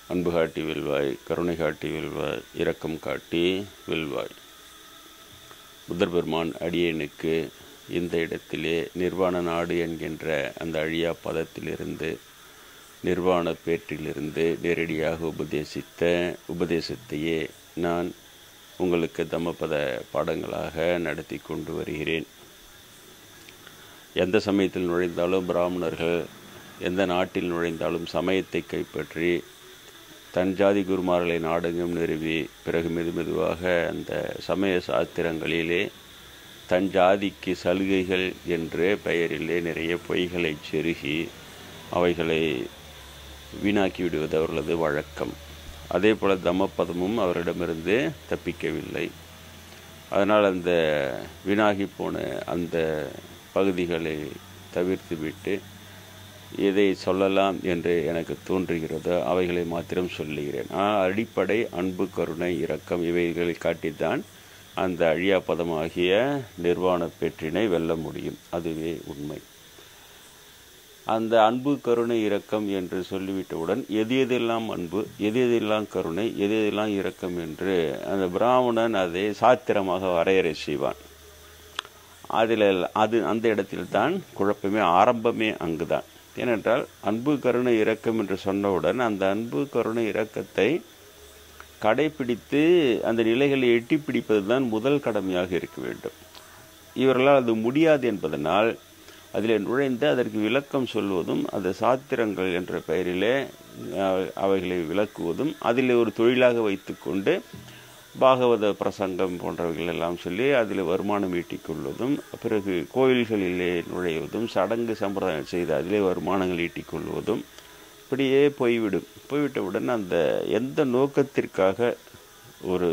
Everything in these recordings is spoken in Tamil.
அன்பு காட்டி வெல்வாய் கருணை காட்டி வெல்வாய் இரக்கம் காட்டி வெல்வாய் புத்தர் பெருமான் அடியேனுக்கு இந்த இடத்திலே நிர்வாண நாடு என்கின்ற அந்த அழியா பதத்திலிருந்து நிர்வாண பேற்றிலிருந்து நேரடியாக உபதேசித்த உபதேசத்தையே நான் உங்களுக்கு தம்மபத பாடங்களாக நடத்தி கொண்டு வருகிறேன் எந்த சமயத்தில் நுழைந்தாலும் பிராமணர்கள் எந்த நாட்டில் நுழைந்தாலும் சமயத்தை கைப்பற்றி தன் ஜாதி குருமார்களை நாடகம் நிறுவி பிறகு மெது மெதுவாக அந்த சமய சாஸ்திரங்களிலே தன் ஜாதிக்கு சலுகைகள் என்ற பெயரிலே நிறைய பொய்களை செருகி அவைகளை வீணாக்கி விடுவது அவர்களது வழக்கம் அதே போல் தம்மப்பதமும் அவரிடமிருந்து தப்பிக்கவில்லை அதனால் அந்த வீணாகி போன அந்த பகுதிகளை தவிர்த்துவிட்டு எதை சொல்லலாம் என்று எனக்கு தோன்றுகிறதோ அவைகளை மாத்திரம் சொல்லுகிறேன் ஆனால் அடிப்படை அன்பு கருணை இரக்கம் இவைகளை காட்டித்தான் அந்த அழியா பதமாகிய நிர்வாண பெற்றினை வெல்ல முடியும் அதுவே உண்மை அந்த அன்பு கருணை இரக்கம் என்று சொல்லிவிட்டவுடன் எது எதெல்லாம் அன்பு எது எதெல்லாம் கருணை எது எதெல்லாம் இரக்கம் என்று அந்த பிராமணன் அதை சாத்திரமாக வரையறை செய்வான் அதில் அது அந்த இடத்தில்தான் குழப்பமே ஆரம்பமே அங்குதான் ஏனென்றால் அன்பு கருணை இரக்கம் என்று சொன்னவுடன் அந்த அன்பு கருணை இரக்கத்தை கடைபிடித்து அந்த நிலைகளை எட்டி பிடிப்பது தான் முதல் கடமையாக இருக்க வேண்டும் இவர்களால் அது முடியாது என்பதனால் அதில் நுழைந்து அதற்கு விளக்கம் சொல்வதும் அது சாத்திரங்கள் என்ற பெயரிலே அவைகளை விளக்குவதும் அதில் ஒரு தொழிலாக வைத்துக்கொண்டு பாகவத பிரசங்கம் போன்றவைகள் எல்லாம் சொல்லி அதில் வருமானம் ஈட்டிக்கொள்வதும் பிறகு கோயில்களிலே நுழைவதும் சடங்கு சம்பிரதாயம் செய்து அதிலே வருமானங்கள் ஈட்டிக்கொள்வதும் இப்படியே போய்விடும் போய்விட்டவுடன் அந்த எந்த நோக்கத்திற்காக ஒரு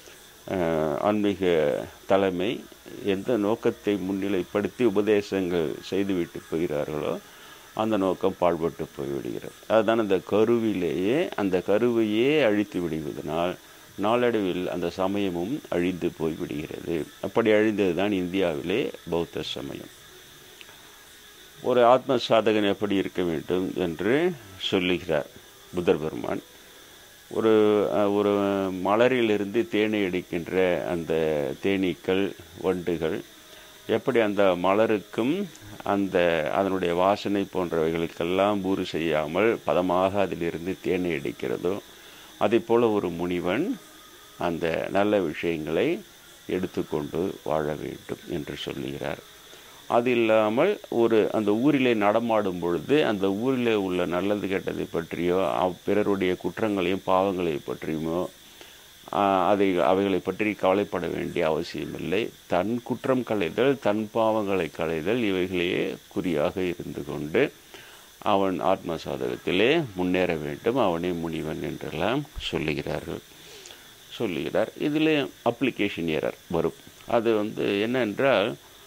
ஆன்மீக தலைமை எந்த நோக்கத்தை முன்னிலைப்படுத்தி உபதேசங்கள் செய்துவிட்டு போகிறார்களோ அந்த நோக்கம் பாழ்பட்டு போய்விடுகிறது அதுதான் அந்த கருவிலேயே அந்த கருவையே அழித்து விடுவதனால் நாளடைவில் அந்த சமயமும் அழிந்து போய்விடுகிறது அப்படி அழிந்தது தான் இந்தியாவிலே பௌத்த சமயம் ஒரு ஆத்ம சாதகன் எப்படி இருக்க வேண்டும் என்று சொல்லுகிறார் புத்தர் பெருமான் ஒரு ஒரு மலரிலிருந்து தேனை எடுக்கின்ற அந்த தேனீக்கள் வண்டுகள் எப்படி அந்த மலருக்கும் அந்த அதனுடைய வாசனை போன்றவைகளுக்கெல்லாம் பூறு செய்யாமல் பதமாக அதிலிருந்து தேனை எடுக்கிறதோ அதே போல் ஒரு முனிவன் அந்த நல்ல விஷயங்களை எடுத்துக்கொண்டு வாழ வேண்டும் என்று சொல்லுகிறார் அது இல்லாமல் ஒரு அந்த ஊரிலே நடமாடும் பொழுது அந்த ஊரிலே உள்ள நல்லது கெட்டதை பற்றியோ பிறருடைய குற்றங்களையும் பாவங்களை பற்றியுமோ அதை அவைகளை பற்றி கவலைப்பட வேண்டிய அவசியமில்லை தன் குற்றம் களைதல் தன் பாவங்களை களைதல் இவைகளையே குறியாக இருந்து கொண்டு அவன் ஆத்ம சாதகத்திலே முன்னேற வேண்டும் அவனே முனிவன் என்றெல்லாம் சொல்லுகிறார்கள் சொல்லுகிறார் இதில் அப்ளிகேஷன் எரர் வரும் அது வந்து என்னென்றால்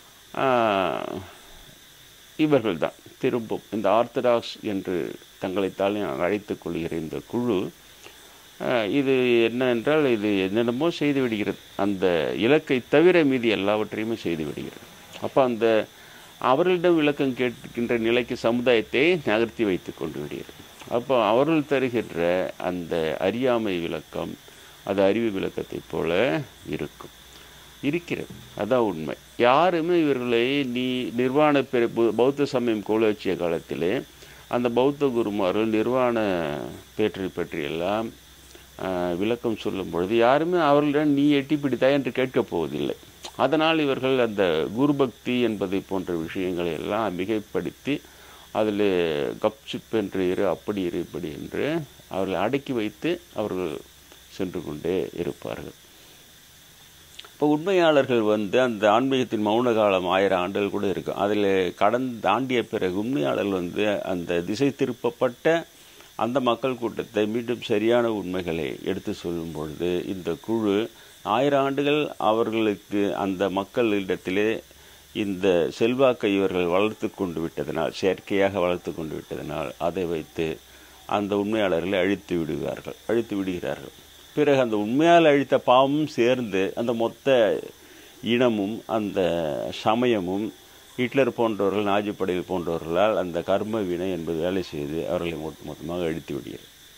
இவர்கள் தான் திரும்பும் இந்த ஆர்த்தடாக்ஸ் என்று தங்களைத்தாலே அழைத்துக் கொள்கிற இந்த குழு இது என்ன என்றால் இது என்னென்னமோ செய்து விடுகிறது அந்த இலக்கை தவிர மீதி எல்லாவற்றையுமே செய்து விடுகிறது அப்போ அந்த அவர்களிடம் விளக்கம் கேட்கின்ற நிலைக்கு சமுதாயத்தை நகர்த்தி வைத்து கொண்டு விடுகிறது அப்போ அவர்கள் தருகின்ற அந்த அறியாமை விளக்கம் அது அறிவு விளக்கத்தைப் போல இருக்கும் இருக்கிறது அதான் உண்மை யாருமே இவர்களை நீ நிர்வாண பெரு பௌத்த சமயம் கோலோச்சிய காலத்திலே அந்த பௌத்த குருமார்கள் நிர்வாண பேற்றை பற்றியெல்லாம் விளக்கம் சொல்லும் பொழுது யாருமே அவர்களிடம் நீ எட்டி பிடித்தா என்று கேட்கப் போவதில்லை அதனால் இவர்கள் அந்த குருபக்தி என்பதை போன்ற விஷயங்களை எல்லாம் மிகைப்படுத்தி அதில் கப்சிப் என்று இரு அப்படி இரு இப்படி என்று அவர்களை அடக்கி வைத்து அவர்கள் சென்று கொண்டே இருப்பார்கள் இப்போ உண்மையாளர்கள் வந்து அந்த ஆன்மீகத்தின் மௌன காலம் ஆயிரம் ஆண்டுகள் கூட இருக்கும் அதில் கடந்து தாண்டிய பிறகு உண்மையாளர்கள் வந்து அந்த திசை திருப்பப்பட்ட அந்த மக்கள் கூட்டத்தை மீண்டும் சரியான உண்மைகளை எடுத்து சொல்லும் பொழுது இந்த குழு ஆயிரம் ஆண்டுகள் அவர்களுக்கு அந்த மக்களிடத்திலே இந்த செல்வாக்கை இவர்கள் வளர்த்து கொண்டு விட்டதனால் செயற்கையாக வளர்த்து கொண்டு விட்டதனால் அதை வைத்து அந்த உண்மையாளர்களை அழித்து விடுவார்கள் அழித்து விடுகிறார்கள் பிறகு அந்த உண்மையால் அழித்த பாவமும் சேர்ந்து அந்த மொத்த இனமும் அந்த சமயமும் ஹிட்லர் போன்றவர்கள் நாஜிப்படையில் போன்றவர்களால் அந்த கர்ம வினை என்பது வேலை செய்து அவர்களை மொத்த மொத்தமாக அழித்து விடுகிறது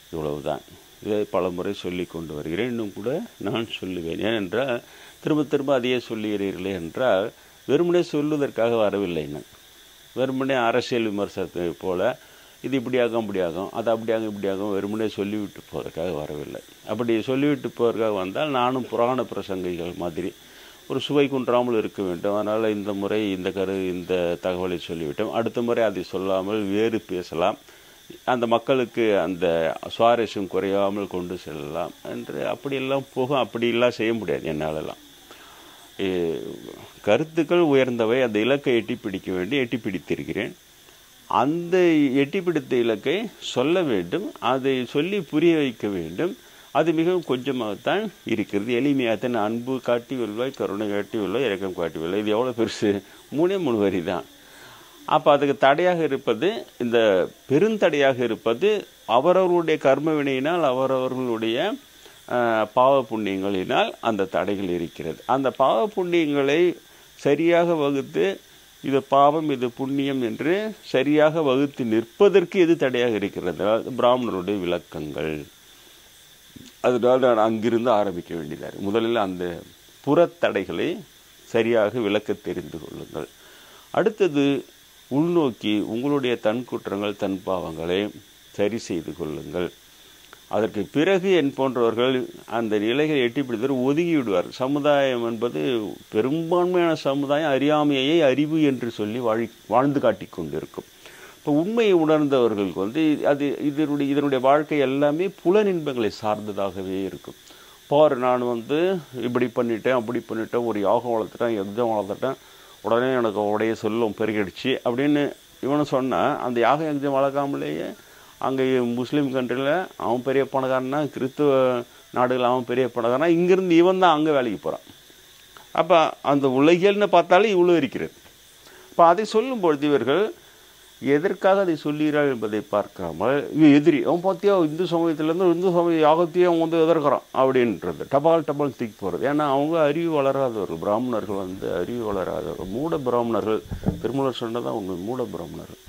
இவ்வளவுதான் இதை பலமுறை சொல்லி கொண்டு வருகிறேன் இன்னும் கூட நான் சொல்லுவேன் ஏனென்றால் திரும்ப திரும்ப அதையே சொல்லுகிறீர்களே என்றால் வெறுமனே சொல்லுவதற்காக வரவில்லை நான் வெறுமனே அரசியல் விமர்சனத்தை போல இது இப்படியாகும் அப்படியாகும் அது அப்படியாகும் இப்படியாகும் வெறுமனே சொல்லிவிட்டு போவதற்காக வரவில்லை அப்படி சொல்லிவிட்டு போவதற்காக வந்தால் நானும் புராண பிரசங்கிகள் மாதிரி ஒரு சுவை குன்றாமல் இருக்க வேண்டும் அதனால் இந்த முறை இந்த கரு இந்த தகவலை சொல்லிவிட்டோம் அடுத்த முறை அதை சொல்லாமல் வேறு பேசலாம் அந்த மக்களுக்கு அந்த சுவாரஸ்யம் குறையாமல் கொண்டு செல்லலாம் என்று அப்படியெல்லாம் போகும் அப்படியெல்லாம் செய்ய முடியாது என்னாலெல்லாம் கருத்துக்கள் உயர்ந்தவை அந்த இலக்கை எட்டி பிடிக்க வேண்டி எட்டி பிடித்திருக்கிறேன் அந்த எட்டி பிடித்த இலக்கை சொல்ல வேண்டும் அதை சொல்லி புரிய வைக்க வேண்டும் அது மிகவும் கொஞ்சமாகத்தான் இருக்கிறது எளிமையாகத்தான் அன்பு காட்டி வெல்வாய் கருணை காட்டி வெல்வாய் இறக்கம் காட்டி வெல்வாய் இது எவ்வளோ பெருசு மூணே மூணு வரி தான் அப்போ அதுக்கு தடையாக இருப்பது இந்த பெருந்தடையாக இருப்பது அவரவர்களுடைய கர்ம வினையினால் அவரவர்களுடைய பாவ புண்ணியங்களினால் அந்த தடைகள் இருக்கிறது அந்த பாவ புண்ணியங்களை சரியாக வகுத்து இது பாவம் இது புண்ணியம் என்று சரியாக வகுத்து நிற்பதற்கு எது தடையாக இருக்கிறது பிராமணருடைய விளக்கங்கள் அதனால் நான் அங்கிருந்து ஆரம்பிக்க வேண்டியதாக முதலில் அந்த புறத்தடைகளை சரியாக விளக்க தெரிந்து கொள்ளுங்கள் அடுத்தது உள்நோக்கி உங்களுடைய தன் குற்றங்கள் தன் பாவங்களை சரி செய்து கொள்ளுங்கள் அதற்கு பிறகு என் போன்றவர்கள் அந்த நிலைகளை எட்டி பிடித்தவர் ஒதுங்கி விடுவார் சமுதாயம் என்பது பெரும்பான்மையான சமுதாயம் அறியாமையை அறிவு என்று சொல்லி வாழ் வாழ்ந்து காட்டிக் கொண்டிருக்கும் இப்போ உண்மையை உணர்ந்தவர்களுக்கு வந்து அது இதனுடைய இதனுடைய வாழ்க்கை எல்லாமே புலனின்பங்களை சார்ந்ததாகவே இருக்கும் பார் நான் வந்து இப்படி பண்ணிட்டேன் அப்படி பண்ணிட்டேன் ஒரு யாகம் வளர்த்துட்டேன் யஜ்ஜம் வளர்த்துட்டேன் உடனே எனக்கு உடைய சொல்லும் பெருகிடுச்சு அப்படின்னு இவனு சொன்னால் அந்த யாக யஜ்ஜம் வளர்க்காமலேயே அங்கே முஸ்லீம் கண்ட்ரியில் அவன் பெரிய பணக்காரனா கிறிஸ்துவ நாடுகள் அவன் பெரிய பணக்காரனா இங்கேருந்து இவன் தான் அங்கே வேலைக்கு போகிறான் அப்போ அந்த உலகியல்னு பார்த்தாலே இவ்வளோ இருக்கிறது இப்போ அதை சொல்லும் பொழுது இவர்கள் எதற்காக அதை சொல்லுகிறார் என்பதை பார்க்காமல் இவன் எதிரி அவன் பார்த்தியா இந்து சமயத்திலேருந்து இந்து சமய யாகத்தையே அவன் வந்து எதிர்க்கிறான் அப்படின்றது டபால் டபால் தூக்கி போகிறது ஏன்னா அவங்க அறிவு வளராதவர்கள் பிராமணர்கள் வந்து அறிவு வளராதவர்கள் மூட பிராமணர்கள் திருமலர் சொன்னதான் உண்மை மூட பிராமணர்கள்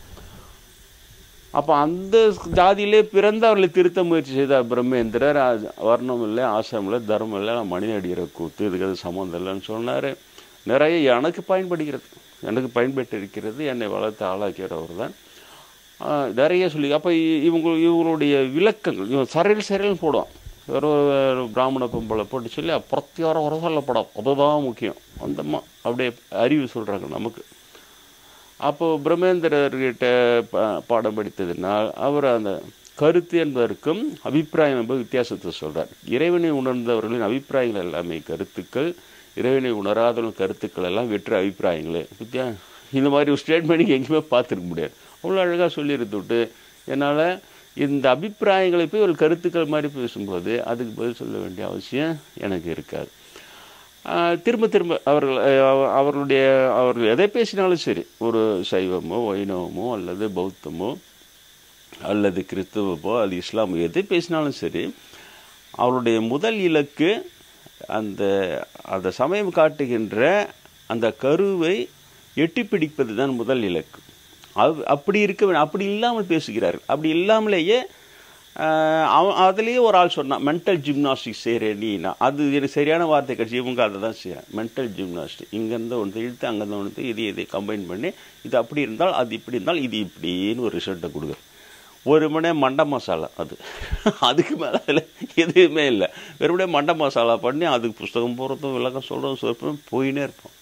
அப்போ அந்த ஜாதியிலே பிறந்து அவர்களை திருத்த முயற்சி செய்தார் பிரம்மேந்திரர் வர்ணம் இல்லை ஆசிரம் இல்லை தர்மம் இல்லை மனித அடிகிற கூத்து இதுக்கு அது சம்மந்தம் இல்லைன்னு சொன்னார் நிறைய எனக்கு பயன்படுகிறது எனக்கு பயன்பட்டு இருக்கிறது என்னை வளர்த்து ஆளாக்கிறவர் தான் நிறைய சொல்லி அப்போ இவங்க இவங்களுடைய விளக்கங்கள் இவன் சரையில் சரையில் போடுவான் ஒரு பிராமண பொம்பளை போட்டு சொல்லி பிரத்தியாரம் வர சொல்லப்படும் அதுதான் முக்கியம் அந்தம்மா அப்படியே அறிவு சொல்கிறாங்க நமக்கு அப்போது பிரம்மேந்திரர்கிட்ட பாடம் படித்ததினால் அவர் அந்த கருத்து என்பதற்கும் அபிப்பிராயம் என்பது வித்தியாசத்தை சொல்கிறார் இறைவனை உணர்ந்தவர்களின் அபிப்பிராயங்கள் எல்லாமே கருத்துக்கள் இறைவனை உணராதவர்கள் கருத்துக்கள் எல்லாம் வெற்று அபிப்பிராயங்களே வித்தியா இந்த மாதிரி ஒரு ஸ்டேட்மெண்ட் எங்கேயுமே பார்த்துருக்க முடியாது அவ்வளோ அழகாக சொல்லியிருந்து விட்டு என்னால் இந்த அபிப்பிராயங்களை போய் ஒரு கருத்துக்கள் மாதிரி பேசும்போது அதுக்கு பதில் சொல்ல வேண்டிய அவசியம் எனக்கு இருக்காது திரும்ப திரும்ப அவர்கள் அவர்களுடைய அவர்கள் எதை பேசினாலும் சரி ஒரு சைவமோ வைணவமோ அல்லது பௌத்தமோ அல்லது கிறிஸ்தவமோ அது இஸ்லாமோ எதை பேசினாலும் சரி அவருடைய முதல் இலக்கு அந்த அந்த சமயம் காட்டுகின்ற அந்த கருவை எட்டி பிடிப்பது தான் முதல் இலக்கு அது அப்படி இருக்க அப்படி இல்லாமல் பேசுகிறார்கள் அப்படி இல்லாமலேயே அவன் அதுலேயே ஒரு ஆள் சொன்னான் மென்டல் ஜிம்னாஸ்டிக் செய்கிறேன்னா அது எனக்கு சரியான வார்த்தை கிடச்சி இவங்க அதை தான் செய்கிறேன் மென்டல் ஜிம்னாஸ்டிக் இங்கேருந்து ஒன்று இழுத்து அங்கேருந்து ஒன்று இது இதை கம்பைன் பண்ணி இது அப்படி இருந்தால் அது இப்படி இருந்தால் இது இப்படின்னு ஒரு ரிசல்ட்டை கொடுக்குற ஒரு மணி மண்ட மசாலா அது அதுக்கு மேலே அதில் எதுவுமே இல்லை வெறுமனே மண்ட மசாலா பண்ணி அதுக்கு புஸ்தகம் போகிறதும் விளக்கம் சொல்கிறதும் சொல்கிறதும் போயினே இருப்போம்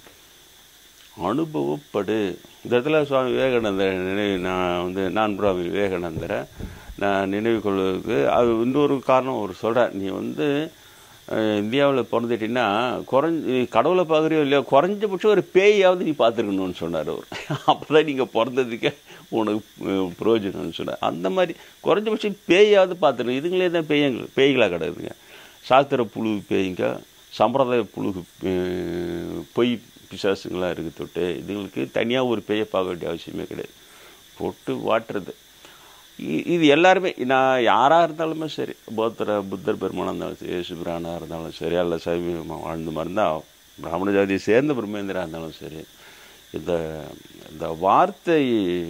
அனுபவப்படு இந்த இடத்துல சுவாமி விவேகானந்தர் நினைவு நான் வந்து நான் பிராமி விவேகானந்தரை நான் நினைவு கொள்வதற்கு அது இன்னொரு காரணம் ஒரு சொல்கிறேன் நீ வந்து இந்தியாவில் பிறந்துட்டீங்கன்னா குறைஞ்சி கடவுளை பார்க்குறியோ இல்லையோ குறைஞ்சபட்சம் ஒரு பேயாவது நீ பார்த்துருக்கணும்னு சொன்னார் அவர் அப்போ தான் நீங்கள் பிறந்ததுக்கே உனக்கு பிரயோஜனம்னு சொன்னார் அந்த மாதிரி குறைஞ்சபட்சம் பேயாவது பார்த்துருக்கணும் இதுங்களே தான் பேயங்கள் பேய்களாக கிடக்குதுங்க சாஸ்திர புழு பேய்ங்க சம்பிரதாய புழு பொய் பிசாசுங்களாக இருக்குது தொட்டு இதுங்களுக்கு தனியாக ஒரு பேயை பார்க்க வேண்டிய அவசியமே கிடையாது போட்டு வாட்டுறது இது எல்லாருமே நான் யாராக இருந்தாலுமே சரி பௌத்தர புத்தர் பெருமானாக இருந்தாலும் சரி சுப்ரானாக இருந்தாலும் சரி அல்ல சைவ வாழ்ந்த மாதிரி இருந்தால் பிராமண ஜாதியை சேர்ந்த பிரம்மேந்திரா இருந்தாலும் சரி இந்த இந்த வார்த்தை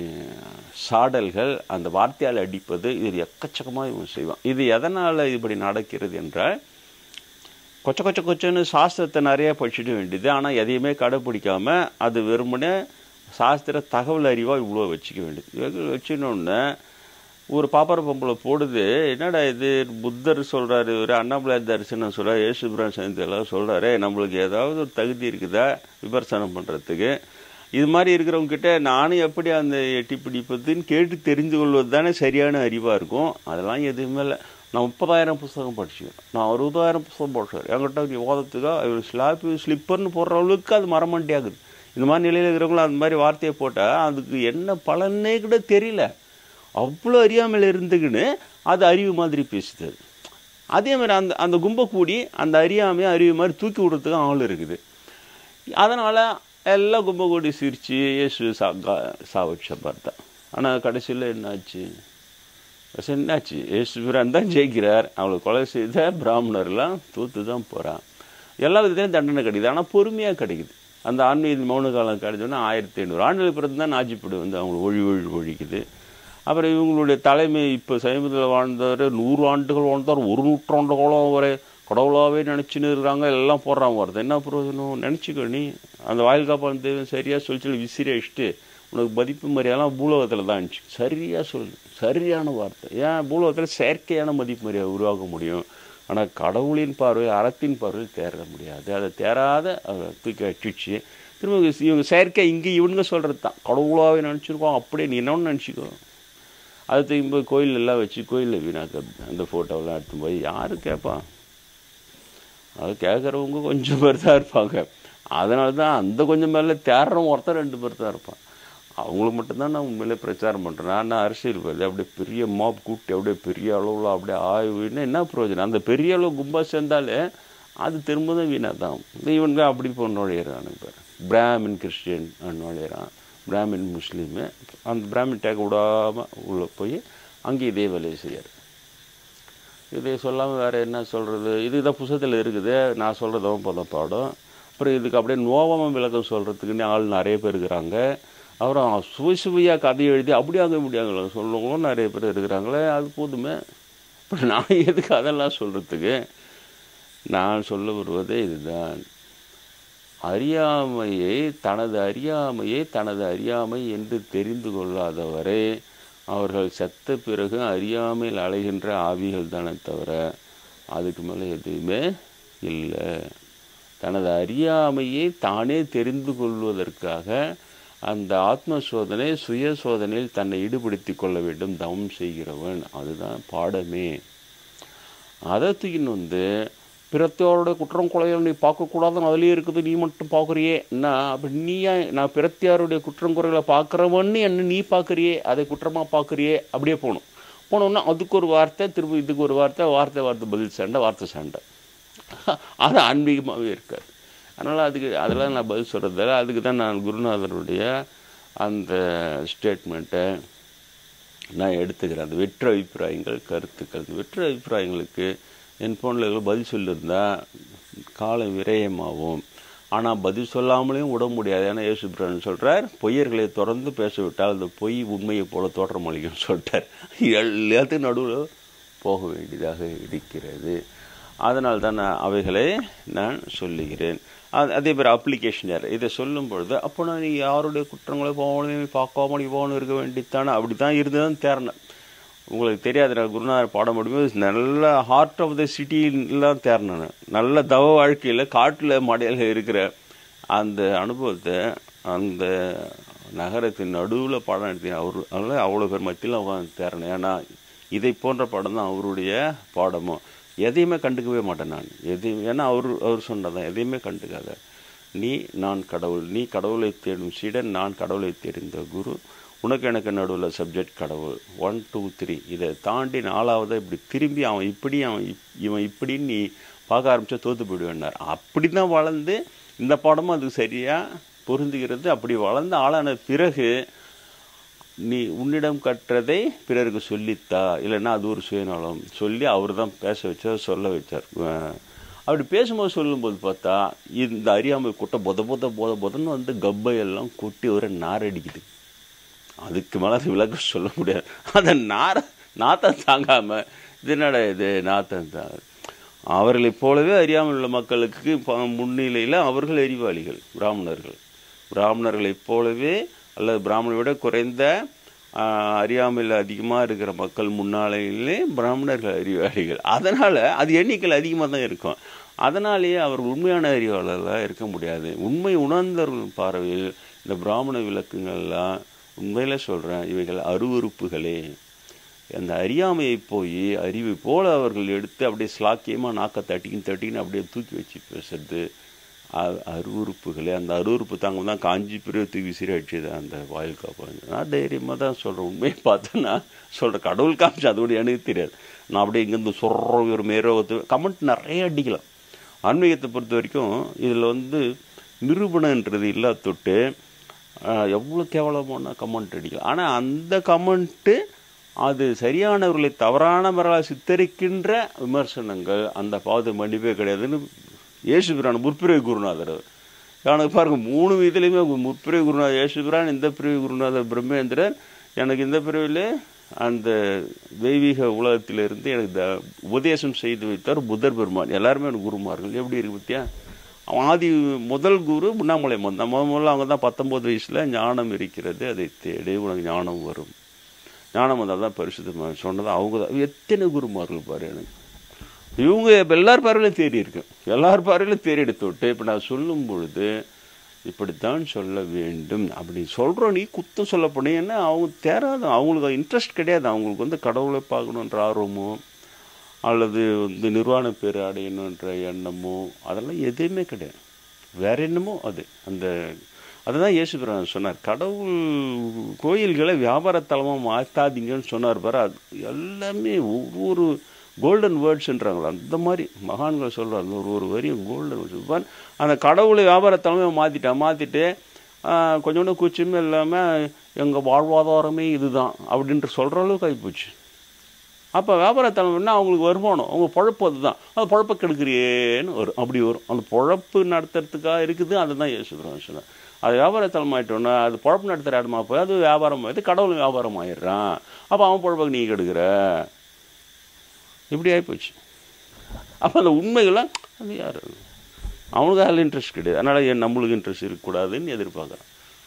சாடல்கள் அந்த வார்த்தையால் அடிப்பது இது எக்கச்சக்கமாக இவன் செய்வான் இது எதனால் இப்படி நடக்கிறது என்றால் கொச்ச கொச்ச கொச்சன்னு சாஸ்திரத்தை நிறைய படிச்சுட வேண்டியது ஆனால் எதையுமே கடைப்பிடிக்காம அது வெறுமனே சாஸ்திர தகவல் அறிவாக இவ்வளோ வச்சுக்க வேண்டியது வச்சுனோடனே ஒரு பாப்பார பொம்பளை போடுது என்னடா இது புத்தர் சொல்கிறாரு ஒரு அண்ணாமலை தரிசனம் சொல்கிறார் ஏசுபிரான் சந்தி எல்லாம் சொல்கிறாரு நம்மளுக்கு ஏதாவது ஒரு தகுதி இருக்குதா விமர்சனம் பண்ணுறதுக்கு இது மாதிரி இருக்கிறவங்க கிட்ட நானும் எப்படி அந்த எட்டி பிடிப்பதுன்னு கேட்டு தெரிந்து கொள்வது தானே சரியான அறிவாக இருக்கும் அதெல்லாம் எதுவுமே இல்லை நான் முப்பதாயிரம் புஸ்தகம் படிச்சுக்கிறேன் நான் அறுபதாயிரம் புஸ்தகம் படிச்சேன் என்கிட்ட நீ ஓதத்துக்கா இவர் ஸ்லாப்பு ஸ்லிப்பர்னு போடுறவங்களுக்கு அது மரமண்டியாகுது இந்த மாதிரி நிலையில் இருக்கிறவங்களும் அந்த மாதிரி வார்த்தையை போட்டால் அதுக்கு என்ன பலனே கூட தெரியல அவ்வளோ அறியாமல் இருந்துக்கின்னு அது அறிவு மாதிரி பேசுது அது. அதே மாதிரி அந்த அந்த கும்பை கூடி அந்த அறியாமையை அறிவு மாதிரி தூக்கி விடுறதுக்கு ஆள் இருக்குது அதனால் எல்லாம் கும்பை கூடி சிரித்து இயேசு சா கா- சாவடிச்ச பார்த்தா ஆனால் கடைசியில் என்னாச்சு கடைசியில் என்னாச்சு இயேசுபிரான் தான் ஜெயிக்கிறார் அவளை கொலை செய்த பிராமணர்லாம் தூத்து தான் போகிறான் எல்லா விதத்துலையும் தண்டனை கிடைக்குது ஆனால் பொறுமையாக கிடைக்குது அந்த ஆன்மீக மௌன காலம் கிடைச்சோன்னா ஆயிரத்தி ஐநூறு ஆண்டுகள் பிறகு தான் நாஜிப்படு வந்து அவங்களை ஒழி ஒழி ஒழிக்குது அப்புறம் இவங்களுடைய தலைமை இப்போ சமீபத்தில் வாழ்ந்தவர் நூறு ஆண்டுகள் வாழ்ந்தார் ஒரு நூற்றாண்டு காலம் அவரை கடவுளாகவே நினச்சின்னு இருக்கிறாங்க எல்லாம் போடுறாங்க வருது என்ன பிரயோஜனம் நினச்சிக்கோ நீ அந்த வாயில் காப்பான் தெய்வம் சரியாக சொல்லி சொல்லி விசிறி அடிச்சுட்டு உனக்கு மதிப்பு மரியாதைலாம் பூலோகத்தில் தான் இருந்துச்சு சரியாக சொல்லு சரியான வார்த்தை ஏன் பூலோகத்தில் செயற்கையான மதிப்பு மரியாதை உருவாக்க முடியும் ஆனால் கடவுளின் பார்வை அறத்தின் பார்வையில் தேர முடியாது அதை தேராத அதை தூக்கி அடிச்சு திரும்ப இவங்க- இவங்க செயற்கை இங்கே இவனுங்க சொல்கிறது தான் கடவுளாகவே நினச்சிருக்கோம் அப்படியே நீ என்னன்னு நினச்சிக்கோ அதை தூக்கி போய் கோயில் எல்லாம் வச்சு கோயிலில் வீணாக்க அந்த ஃபோட்டோவெல்லாம் எடுத்து போய் யார் கேட்பான் அது கேட்குறவங்க கொஞ்சம் பேர் தான் இருப்பாங்க அதனால தான் அந்த கொஞ்சம் பேர்ல தேடுறவங்க ஒருத்தர் ரெண்டு பேர் தான் இருப்பான் அவங்களுக்கு மட்டும்தான் நான் உண்மையிலே பிரச்சாரம் பண்ணுறேன் நான் என்ன அரசியல் போய் அப்படியே பெரிய மாப் கூட்டி அப்படியே பெரிய அளவில் அப்படியே ஆய்வுன்னு என்ன பிரயோஜனம் அந்த பெரிய அளவு கும்பா சேர்ந்தாலே அது திரும்ப தான் வீணாக தான் இவனுங்க அப்படி இப்போ நுழையிறானுங்க பேர் பிராமின் கிறிஸ்டியன் நுழையிறான் பிராமின் முஸ்லீமு அந்த பிராமின் டேக் விடாமல் உள்ளே போய் அங்கே இதே வேலையை செய்யார் இதை சொல்லாமல் வேறு என்ன சொல்கிறது இதுதான் புத்தகத்தில் இருக்குது நான் சொல்கிறதும் போத பாடம் அப்புறம் இதுக்கு அப்படியே நோவாம விளக்கம் சொல்கிறதுக்குன்னு ஆள் நிறைய பேர் இருக்கிறாங்க அப்புறம் சுவை சுவையாக கதை எழுதி அப்படியே அங்கே முடியாங்கள சொல்லவங்களும் நிறைய பேர் இருக்கிறாங்களே அது போதுமே இப்போ நான் எதுக்கு அதெல்லாம் சொல்கிறதுக்கு நான் சொல்ல வருவதே இதுதான் அறியாமையை தனது அறியாமையை தனது அறியாமை என்று தெரிந்து கொள்ளாதவரை அவர்கள் செத்த பிறகு அறியாமையில் அலைகின்ற ஆவிகள் தானே தவிர அதுக்கு மேலே எதுவுமே இல்லை தனது அறியாமையை தானே தெரிந்து கொள்வதற்காக அந்த ஆத்ம சோதனை சுய சோதனையில் தன்னை ஈடுபடுத்தி கொள்ள வேண்டும் தவம் செய்கிறவன் அதுதான் பாடமே அதை தூக்கின்னு வந்து பிறத்தியாருடைய குற்றம் குறைகள் நீ பார்க்கக்கூடாதுன்னு அதுலேயே இருக்குது நீ மட்டும் பார்க்குறியே என்ன அப்படி நீ ஏன் நான் பிறத்தியாருடைய குற்றம் குறைகளை பார்க்குறவன்னு என்ன நீ பார்க்குறியே அதை குற்றமாக பார்க்குறியே அப்படியே போகணும் போனோன்னா அதுக்கு ஒரு வார்த்தை திரும்ப இதுக்கு ஒரு வார்த்தை வார்த்தை வார்த்தை பதில் சண்டை வார்த்தை சண்டை அது ஆன்மீகமாகவே இருக்காது அதனால் அதுக்கு அதெல்லாம் நான் பதில் சொல்கிறதில்ல அதுக்கு தான் நான் குருநாதருடைய அந்த ஸ்டேட்மெண்ட்டை நான் எடுத்துக்கிறேன் அந்த வெற்று அபிப்பிராயங்கள் கருத்துக்கள் இந்த வெற்று அபிப்பிராயங்களுக்கு என் ஃபோனில் பதில் சொல்லியிருந்தா காலம் விரயமாகும் ஆனால் பதில் சொல்லாமலேயும் விட முடியாது ஏன்னா இயேசு பிரான் சொல்கிறார் பொய்யர்களை தொடர்ந்து பேச விட்டால் அந்த பொய் உண்மையை போல தோற்றமளிக்கும்னு சொல்லிட்டார் எல்லாத்துக்கும் நடுவில் போக வேண்டியதாக இருக்கிறது அதனால் தான் நான் அவைகளை நான் சொல்லுகிறேன் அது அதே மாதிரி அப்ளிகேஷன் யார் இதை சொல்லும் பொழுது அப்போ நான் நீ யாருடைய குற்றங்களை போகணும் பார்க்காம நீ போகணும் இருக்க வேண்டியதானே அப்படி தான் இருந்து தான் தேரணும் உங்களுக்கு தெரியாது நான் குருநாதர் பாடம் முடியும்போது நல்ல ஹார்ட் ஆஃப் த சிட்டிலாம் தேர்னேன் நல்ல தவ வாழ்க்கையில் காட்டில் மடையில் இருக்கிற அந்த அனுபவத்தை அந்த நகரத்தின் நடுவில் பாடம் எடுத்தேன் அவர் அதனால் அவ்வளோ பேர் மத்தியில் உட்காந்து தேர்னேன் ஏன்னா இதை போன்ற பாடம் தான் அவருடைய பாடமும் எதையுமே கண்டுக்கவே மாட்டேன் நான் எதையும் ஏன்னா அவர் அவர் சொன்னதான் எதையுமே கண்டுக்காத நீ நான் கடவுள் நீ கடவுளை தேடும் சீடன் நான் கடவுளை தெரிந்த குரு உனக்கு எனக்கு நடுவில் சப்ஜெக்ட் கடவுள் ஒன் டூ த்ரீ இதை தாண்டி நாலாவது இப்படி திரும்பி அவன் இப்படி அவன் இப்- இவன் இப்படின்னு நீ பார்க்க ஆரம்பிச்சா தோத்து போயிடுவேன்னார் அப்படி தான் வளர்ந்து இந்த பாடமும் அதுக்கு சரியாக பொருந்துகிறது அப்படி வளர்ந்து ஆளான பிறகு நீ உன்னிடம் கற்றதை பிறருக்கு சொல்லித்தா இல்லைன்னா அது ஒரு சுயநலம் சொல்லி அவர் தான் பேச வச்சார் சொல்ல வச்சார் அஹ் அப்படி பேசும்போது சொல்லும்போது பார்த்தா இந்த அறியாமை கூட்ட பொத பொத பொத பொதன்னு வந்து கப்பையெல்லாம் கொட்டி ஒரு நார் அடிக்குது அதுக்கு மேலே அது விளக்கம் சொல்ல முடியாது அந்த நார நாத்தம் தாங்காமல் இது என்னடா இது நாத்தம் தான் அவர்களைப் போலவே அறியாமல் உள்ள மக்களுக்கு ப- முன்னிலையில் அவர்கள் அறிவாளிகள் பிராமணர்கள் பிராமணர்களைப் போலவே அல்லது பிராமணரை விட குறைந்த ஆஹ், அறியாமையில் அதிகமாக இருக்கிற மக்கள் முன்னாலேயே பிராமணர்கள் அறிவாளிகள் அதனால் அது எண்ணிக்கையில் அதிகமாக தான் இருக்கும் அதனாலேயே அவர் உண்மையான அறிவாளர்களாக இருக்க முடியாது உண்மை உணர்ந்தவர்கள் பார்வையில் இந்த பிராமண விளக்குங்கள்லாம் உண்மையில சொல்கிறேன் இவைகள் அருவருப்புகளே அந்த அறியாமையை போய் அறிவை போல அவர்கள் எடுத்து அப்படியே ஸ்லாக்கியமாக நாக்க தட்டிக்கின்னு தட்டிக்கின்னு அப்படியே தூக்கி வச்சு பேசுறது அ- அருவருப்புகளே அந்த அருவருப்பு தாங்க தான் காஞ்சி பிரிவு தூக்கி விசிறி அடிச்சது அந்த வாயில் காப்பாங்க நான் தைரியமாக தான் சொல்கிறேன் உண்மையை பார்த்து நான் சொல்கிறேன் கடவுள் காமிச்சு அதோட எனக்கு தெரியாது நான் அப்படியே இங்கேருந்து சொல்கிற ஒரு மேரோ கமெண்ட் நிறைய அடிக்கலாம் ஆன்மீகத்தை பொறுத்த வரைக்கும் இதில் வந்து நிரூபணன்றது இல்லாத தொட்டு ஆஹ், எவ்வளோ கேவலமான கமெண்ட் அடிக்கலாம் ஆனால் அந்த கமெண்ட்டு அது சரியானவர்களை தவறானவர்களாக சித்தரிக்கின்ற விமர்சனங்கள் அந்த பாவத்தை மன்னிப்பே கிடையாதுன்னு இயேசு பிரான் முற்பிரிவு குருநாதர் அவர். எனக்கு பாருங்க மூணு இதுலேயுமே முற்பிரிவு குருநாதர் இயேசு பிரான் இந்த பிரிவு குருநாதர் பிரம்மேந்திரன் எனக்கு இந்த பிரிவில் அந்த தெய்வீக உலகத்திலிருந்து எனக்கு த உபதேசம் செய்து வைத்தார் புத்தர் பெருமான் எல்லாருமே எனக்கு குருமார்கள் எப்படி இருக்கு பத்தியா அவன் ஆதி முதல் குரு உண்ணாமலை மந்தம் முதல் முதல்ல அவங்க தான் பத்தொம்போது வயசில் ஞானம் இருக்கிறது அதை தேடி உனக்கு ஞானம் வரும் ஞானம் வந்தால் தான் பரிசுத்தமாக சொன்னது அவங்க தான் எத்தனை குருமார்கள் பாரு எனக்கு இவங்க இப்போ எல்லார் பார்வையிலும் தேடி இருக்கு எல்லார் பார்வையிலும் தேடி எடுத்து விட்டு இப்போ நான் சொல்லும் பொழுது இப்படித்தான் சொல்ல வேண்டும் அப்படி சொல்கிறோம் நீ குத்தம் சொல்ல போனீங்கன்னா அவங்க தேராது அவங்களுக்கு இன்ட்ரெஸ்ட் கிடையாது அவங்களுக்கு வந்து கடவுளை பார்க்கணுன்ற ஆர்வமோ அல்லது வந்து நிர்வாண பேர் அடையணுன்ற எண்ணமோ அதெல்லாம் எதுவுமே கிடையாது வேற என்னமோ அது அந்த அதுதான் இயேசு பிரான் சொன்னார் கடவுள் கோயில்களை வியாபாரத்தலமாக மாற்றாதீங்கன்னு சொன்னார் பாரு அது எல்லாமே ஒவ்வொரு கோல்டன் வேர்ட்ஸ்ன்றாங்களா அந்த மாதிரி மகான்கள் சொல்கிறாங்க ஒரு ஒரு வரியும் கோல்டன் வேர்ட்ஸ் அந்த கடவுளை வியாபாரத்தலமே மாற்றிட்டான் மாற்றிட்டு கொஞ்சோண்டு கூச்சமே இல்லாமல் எங்கள் வாழ்வாதாரமே இதுதான் அப்படின்ட்டு சொல்கிற அளவுக்கு ஆகிப்போச்சு அப்போ வியாபாரத்தலைமைன்னா அவங்களுக்கு வருமானம் அவங்க பொழப்பு அதுதான் அது பொழப்ப கெடுக்கிறியேன்னு வரும் அப்படி வரும் அந்த பொழப்பு நடத்துறதுக்காக இருக்குது அதுதான் இயேசுபிரான் சொன்னார் அது வியாபாரத்தலைமை ஆயிட்டோன்னா அது பொழப்பு நடத்துகிற இடமா போய் அது வியாபாரம் ஆயிடுது கடவுள் வியாபாரம் ஆயிடுறான் அப்போ அவன் பொழப்புக்கு நீ கெடுக்கிற இப்படி ஆகிப்போச்சு அப்போ அந்த உண்மைகள்லாம் அது யார் அவனுக்கு அதில் இன்ட்ரெஸ்ட் கிடையாது அதனால் ஏன் நம்மளுக்கு இன்ட்ரெஸ்ட் இருக்கக்கூடாதுன்னு எதிர்பார்க்குறான்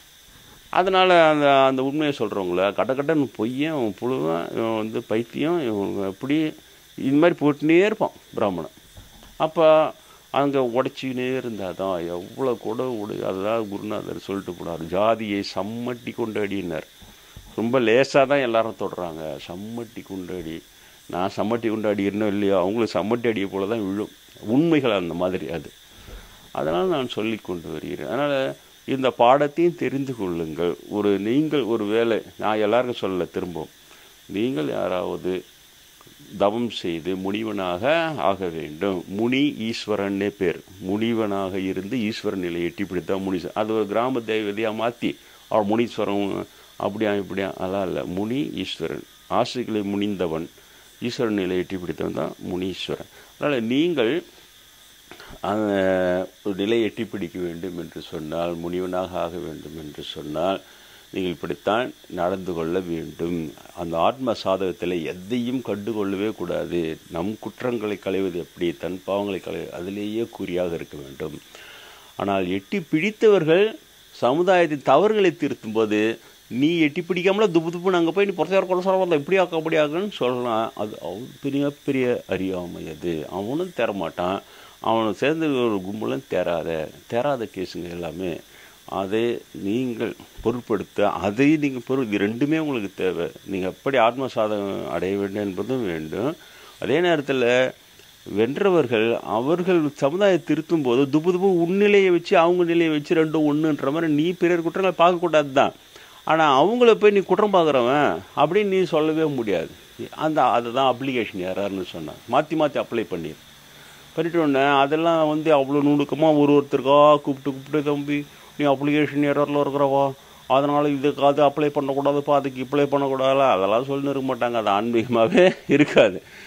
அதனால் அந்த அந்த உண்மையை சொல்கிறவங்கள கட்ட கட்டன்னு பொய்யன் இவன் புழுவன் இவன் வந்து பைத்தியம் இவன் எப்படி இது மாதிரி போட்டுனே இருப்பான் பிராமணன் அப்போ அங்கே உடைச்சிக்கினே இருந்தால் தான் எவ்வளோ கூட உடை அதுதான் குருநாதர் சொல்லிட்டு போனார் ஜாதியை சம்மட்டி கொண்டாடினார் ரொம்ப லேசாக தான் எல்லாரும் தொடுறாங்க சம்மட்டி கொண்டாடி நான் சம்மட்டி கொண்டாடி இருந்தோம் இல்லையோ அவங்களுக்கு சம்மட்டி அடியை போல தான் விழும் உண்மைகள் அந்த மாதிரி அது அதனால் நான் சொல்லி கொண்டு வருகிறேன் அதனால் இந்த பாடத்தையும் தெரிந்து கொள்ளுங்கள் ஒரு நீங்கள் ஒரு வேலை நான் எல்லாருக்கும் சொல்லலை திரும்பவும் நீங்கள் யாராவது தவம் செய்து முனிவனாக ஆக வேண்டும் முனி ஈஸ்வரன்னே பேர் முனிவனாக இருந்து ஈஸ்வரன் நிலையை எட்டி பிடித்தா முனி அது ஒரு கிராம தெய்வதையாக மாற்றி அவர் முனீஸ்வரம் அப்படியா இப்படியா அதெல்லாம் இல்லை முனி ஈஸ்வரன் ஆசைகளை முனிந்தவன் ஈஸ்வரன் நிலையை எட்டி பிடித்தவன் தான் முனீஸ்வரன் அதனால் நீங்கள் அந்த ஒரு நிலையை எட்டி பிடிக்க வேண்டும் என்று சொன்னால் முனிவனாக ஆக வேண்டும் என்று சொன்னால் நீங்கள் இப்படித்தான் நடந்து கொள்ள வேண்டும் அந்த ஆத்ம சாதகத்தில் எதையும் கண்டுகொள்ளவே கூடாது நம் குற்றங்களை களைவது எப்படி தன் பாவங்களை களைவது அதிலேயே குறியாக இருக்க வேண்டும் ஆனால் எட்டி பிடித்தவர்கள் சமுதாயத்தின் தவறுகளை திருத்தும் போது நீ எட்டி பிடிக்காமல துப்பு துப்புன்னு அங்கே போய் நீ பொறுத்தார் கொள்ள சொல்ல இப்படி ஆக்க அப்படி ஆக்குன்னு சொல்லலாம் அது அவன் பெரிய பெரிய அறியாமை அது அவனும் தரமாட்டான் அவனை சேர்ந்து ஒரு கும்பலும் தேராத தேராத கேஸுங்க எல்லாமே அதை நீங்கள் பொருட்படுத்த அதை நீங்கள் பொருள் இது ரெண்டுமே உங்களுக்கு தேவை நீங்கள் எப்படி ஆத்ம சாதகம் அடைய வேண்டும் என்பதும் வேண்டும் அதே நேரத்தில் வென்றவர்கள் அவர்கள் சமுதாய திருத்தும் போது துப்பு துப்பு உன்னிலையை வச்சு அவங்க நிலையை வச்சு ரெண்டும் ஒன்றுன்ற மாதிரி நீ பிறர் குற்றங்களை பார்க்கக்கூடாது தான் ஆனால் அவங்கள போய் நீ குற்றம் பார்க்குறவன் அப்படின்னு நீ சொல்லவே முடியாது அந்த அதுதான் அப்ளிகேஷன் யாராருன்னு சொன்னான் மாற்றி மாற்றி அப்ளை பண்ணிடு பண்ணிட்டு உடனே அதெல்லாம் வந்து அவ்வளோ நுணுக்கமாக ஒரு ஒருத்தருக்கா கூப்பிட்டு கூப்பிட்டு தம்பி நீ அப்ளிகேஷன் எரரில் இருக்கிறவா அதனால் இதுக்கு அது அப்ளை பண்ணக்கூடாதுப்பா அதுக்கு அப்ளை பண்ணக்கூடாதுல அதெல்லாம் சொல்லின்னு இருக்க மாட்டாங்க அது ஆன்மீகமாகவே இருக்காது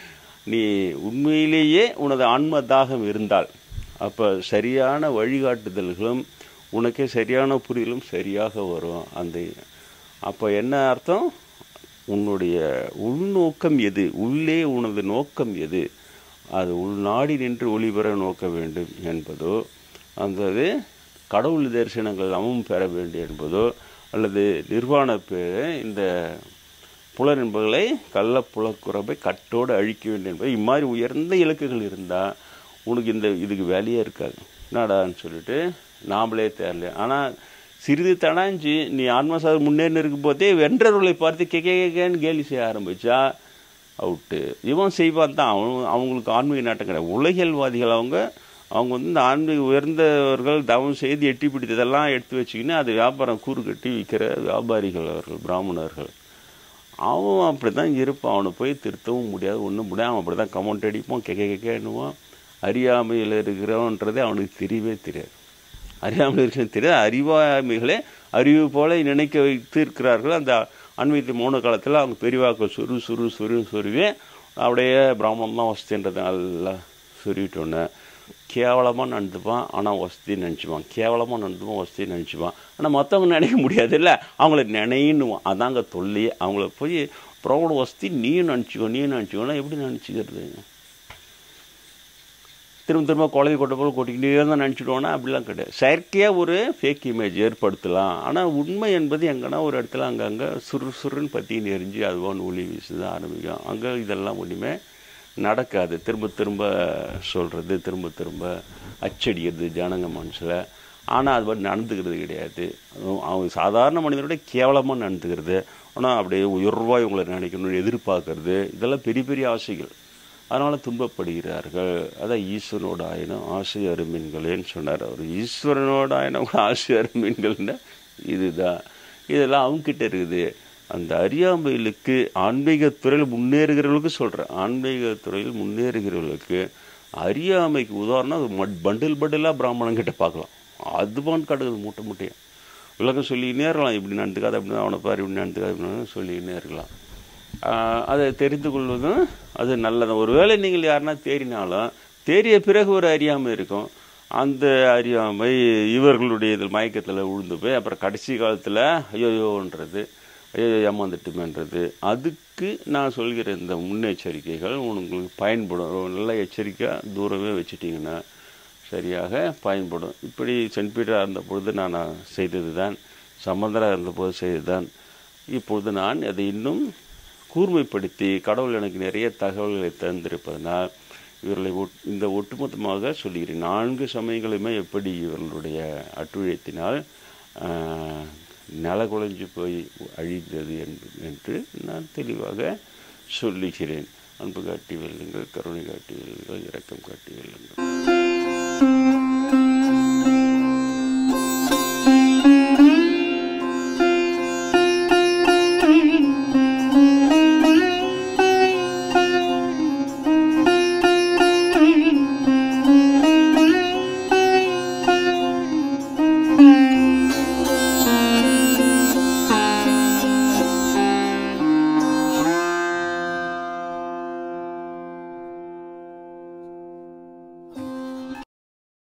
நீ உண்மையிலேயே உனது ஆன்ம தாகம் இருந்தால் அப்போ சரியான வழிகாட்டுதல்களும் உனக்கே சரியான புரிதலும் சரியாக வரும் அந்த அப்போ என்ன அர்த்தம் உன்னுடைய உள்நோக்கம் எது உள்ளே உனது நோக்கம் எது அது உள்நாடி நின்று ஒளிபெற நோக்க வேண்டும் என்பதோ அந்த கடவுள் தரிசனங்கள் அவமும் பெற வேண்டும் என்பதோ அல்லது நிர்வாண பேரை இந்த புலர் என்பதை கள்ள புலக்குறவை கட்டோடு அழிக்க வேண்டும் என்பது இம்மாதிரி உயர்ந்த இலக்குகள் இருந்தால் உனக்கு இந்த இதுக்கு வேலையே இருக்காது என்னடான்னு சொல்லிட்டு நாமளே தேரல ஆனால் சிறிது தடாஞ்சு நீ ஆன்மசாத முன்னேறி இருக்கும் போதே வென்றவர்களை பார்த்து கே கேன்னு கேலி செய்ய ஆரம்பிச்சா அவுட்டு இவன் செய்வான் தான் அவன் அவங்களுக்கு ஆன்மீக நாட்டம் கிடையாது உலகியல்வாதிகள் அவங்க அவங்க வந்து இந்த ஆன்மீக உயர்ந்தவர்கள் தவம் செய்து எட்டி பிடித்ததெல்லாம் எடுத்து வச்சுக்கின்னு அது வியாபாரம் கூறு கட்டி விற்கிற வியாபாரிகள் அவர்கள் பிராமணர்கள் அவன் அப்படி தான் இருப்பான் அவனை போய் திருத்தவும் முடியாது ஒன்றும் முடியாது அவன் அப்படி தான் கமெண்ட் அடிப்பான் கெக்க கெக்கன்னுவான் அறியாமையில் இருக்கிறவன்றதே அவனுக்கு தெரியவே தெரியாது அறியாமல் இருக்கிறது தெரியாது அறிவாமைகளே அறிவு போல நினைக்க வைத்து இருக்கிறார்கள் அந்த அன்வீத்த மௌன காலத்தில் அவங்க பெரியவாக்கள் சுரு சுரு சுரு சுருவே அப்படியே பிராமணன் தான் வசதின்றதை நல்லா சுருவிட்டோன்னே கேவலமாக நடந்துப்பான் ஆனால் வசதி நினச்சிப்பான் கேவலமாக நடந்துப்பான் வசதி நினச்சிப்பான் ஆனால் மற்றவங்க நினைக்க முடியாது இல்லை அவங்கள நினைன்னுவான் அதாங்க தொல்லையே அவங்கள போய் பிராமண வசதி நீயும் நினச்சிக்கோ நீயும் நினச்சிக்கோன்னா எப்படி நினச்சிக்கிறது திரும்ப திரும்ப குழந்தை கொட்ட போல் கொட்டிக்கிட்டே தான் நினச்சிடுவோன்னா அப்படிலாம் கிடையாது செயற்கையாக ஒரு ஃபேக் இமேஜ் ஏற்படுத்தலாம் ஆனால் உண்மை என்பது எங்கன்னா ஒரு இடத்துல அங்கங்கே சுரு சுருன்னு பற்றி நெறிஞ்சு அதுவான் ஒளி வீசுதான் ஆரம்பிக்கும் அங்கே இதெல்லாம் ஒன்றுமே நடக்காது திரும்ப திரும்ப சொல்கிறது திரும்ப திரும்ப அச்சடிக்கிறது ஜனங்க மனசில் ஆனால் அது மாதிரி நடந்துக்கிறது கிடையாது அவங்க சாதாரண மனிதனோட கேவலமாக நடந்துக்கிறது ஆனால் அப்படியே உயர்வாக இவங்களை நினைக்கணும்னு எதிர்பார்க்கறது இதெல்லாம் பெரிய பெரிய ஆசைகள் அதனால் துன்பப்படுகிறார்கள் அதான் ஈஸ்வரனோட ஆயினம் ஆசை அருமீன்களேன்னு சொன்னார் அவர் ஈஸ்வரனோட ஆயினம் ஆசை அருமீன்கள்னா இதுதான் இதெல்லாம் அவங்ககிட்ட இருக்குது அந்த அறியாமைகளுக்கு ஆன்மீகத் துறையில் முன்னேறுகிறவர்களுக்கு சொல்கிறேன் ஆன்மீகத் துறையில் முன்னேறுகிறவர்களுக்கு அறியாமைக்கு உதாரணம் மட் பண்டில் பண்டிலாக பிராமணங்கிட்ட பார்க்கலாம் அதுவான் கிடக்குது மூட்டை மூட்டையாக விளக்கம் சொல்லிக்கினே இருக்கலாம் இப்படி நடந்துக்காது அப்படின்னு அவனை பாரு இப்படி நடந்துக்காது அப்படின்னு சொல்லிக்கினே இருக்கலாம் அதை தெரிந்து கொள்வதும் அது நல்லதான் ஒருவேளை நீங்கள் யாருன்னா தேறினாலும் தேறிய பிறகு ஒரு அறியாமை இருக்கும் அந்த அறியாமை இவர்களுடைய இதில் மயக்கத்தில் விழுந்து போய் அப்புறம் கடைசி காலத்தில் ஐயோயோன்றது ஐயோ ஏமாந்துட்டுமேன்றது அதுக்கு நான் சொல்கிற இந்த முன்னெச்சரிக்கைகள் உங்களுக்கு பயன்படும் நல்ல எச்சரிக்கையாக தூரமே வச்சுட்டிங்கன்னா சரியாக பயன்படும் இப்படி சென்ட் பீட்டராக இருந்த பொழுது நான் செய்தது தான் சம்பந்தராக இருந்தபோது செய்தது தான் இப்பொழுது நான் அதை இன்னும் கூர்மைப்படுத்தி கடவுள் எனக்கு நிறைய தகவல்களை தந்திருப்பதனால் இவர்களை இந்த ஒட்டுமொத்தமாக சொல்லுகிறேன் நான்கு சமயங்களுமே எப்படி இவர்களுடைய அட்டுழியத்தினால் நலகுலைஞ்சு போய் அழிந்தது என்று நான் தெளிவாக சொல்லுகிறேன் அன்பு காட்டி வெல்லுங்கள் கருணை காட்டி வெல்லுங்கள் இரக்கம் காட்டி வெல்லுங்கள்